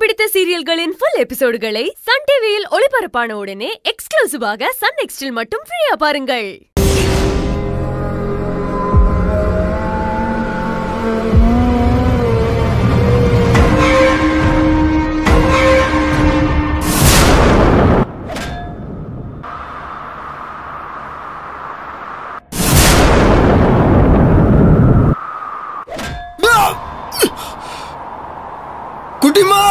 பிடித்த சீரியல்களின் full எபிசோடுகளை Sun டிவியில் ஒளிபரப்பான உடனே எக்ஸ்க்ளூசிவாக சன் நெக்ஸ்டில் மட்டும் ஃப்ரீயா பாருங்கள் குட்டிமா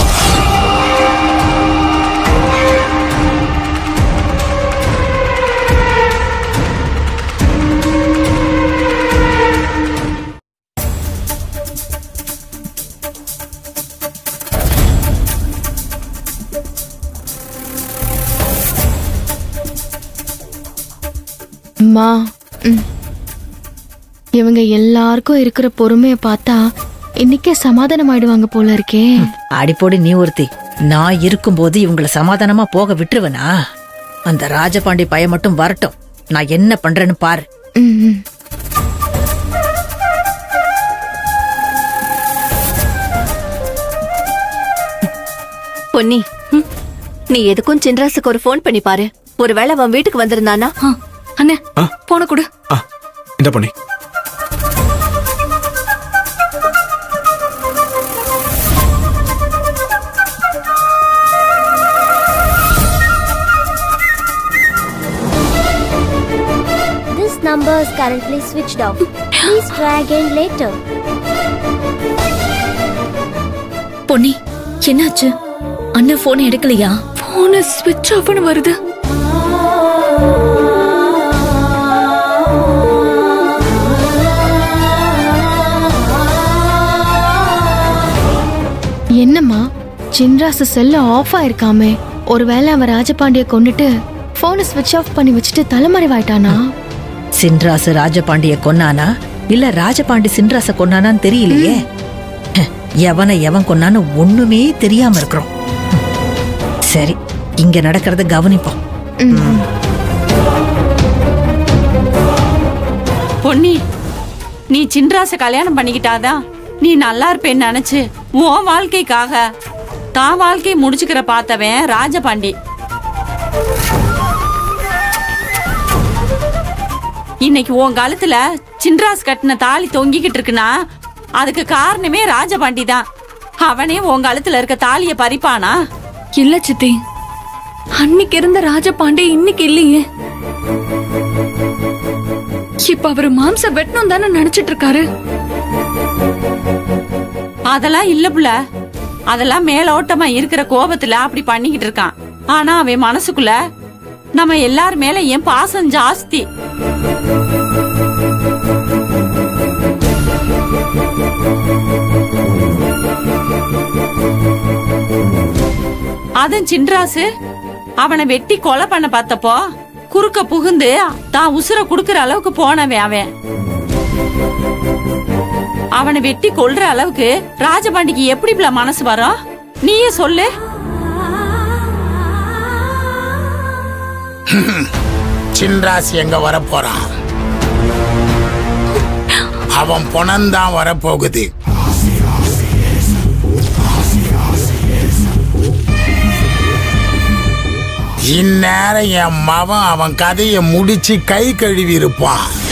அம்மா ம். இவங்க எல்லாருக்கும் இருக்கிற பொறுமைய பார்த்தா இன்னைக்கே சமாதானம் ஆயிடுவாங்க போல இருக்கே அடிப்போடி நீ ஒருத்தி நான் இருக்கும்போது இவங்கள சமாதானமா போக விட்டுருவனா அந்த ராஜபாண்டி பைய மட்டும் வரட்டும் நான் என்ன பண்றேன்னு பாரு ம், ம். பொன்னி ம், நீ எதுக்கும் சின்ராசுக்கு ஒரு ஃபோன் பண்ணி பாரு ஒருவேளை அவன் வீட்டுக்கு வந்திருந்தானா அண்ணே ஆ? போன கொடு ஆ இந்த பண்ணி This number is currently switched off. Please try again later. Ponni என்னாச்சு அண்ணன் போன் எடுக்கலையா போன ஸ்விட்ச் ஆஃப்னு வருது என்னம்மா சின்ராசு செல்ல ஆஃப் ஆயிருக்காமே ஒருவேளை அவன் ராஜபாண்டிய கொண்டுட்டு போனை ஸ்விட்ச் ஆஃப் பண்ணி வச்சுட்டு தலைமறைவாயிட்டானா சின்ராசு ராஜபாண்டிய கொன்னானா இல்ல ராஜபாண்டி சின்ராச கொன்னானான்னு தெரியலையே ஹ், எவனை எவன் கொன்னான்னு ஒண்ணுமே தெரியாம இருக்கிறோம் ஹம். சரி இங்க நடக்கிறத கவனிப்போம் பொன்னி நீ சின்ராச கல்யாணம் பண்ணிக்கிட்டாதான் நீ நல்லா இருப்பேன்னு நினைச்சு உன் வாழ்க்கைக்காக தான் வாழ்க்கையை முடிச்சுக்கிற பார்த்தவன் ராஜபாண்டி இன்னைக்கு உன் கழுத்துல சின்ராஸ் கட்டின தாலி தொங்கிக்கிட்டு இருக்குன்னா அதுக்கு காரணமே ராஜபாண்டி தான் அவனே உன் கழுத்துல இருக்க தாலிய பறிப்பானா இல்ல சித்தி அன்னைக்கு இருந்த ராஜபாண்டே இன்னைக்கு இல்லையே இப்ப அவரு மாம்ச வெட்டணும் தானே நினைச்சிட்டு இருக்காரு அதெல்லாம் இல்ல புள்ள அதெல்லாம் மேலோட்டமா இருக்கிற கோபத்துல அப்படி பண்ணிக்கிட்டு இருக்கான் ஆனா அவன் மனசுக்குள்ள நம்ம எல்லார் மேல என் பாசம் ஜாஸ்தி அதுவும் சின்ராசு அவனை வெட்டி கொலை பண்ண பார்த்தப்போ குறுக்க புகுந்து தான் உசுர குடுக்கற அளவுக்கு போனவன் அவன் அவனை வெட்டி கொல்ற அளவுக்கு ராஜபாண்டிக்கு எப்படி இப்ப மனசு வரும் நீயே சொல்லு சின்ராஸ் எங்க வரப்போறான் அவன் பொணந்தான் வரப்போகுது இந்நேரம் என் மவன் அவன் கதையை முடிச்சு கை கழுவி இருப்பான்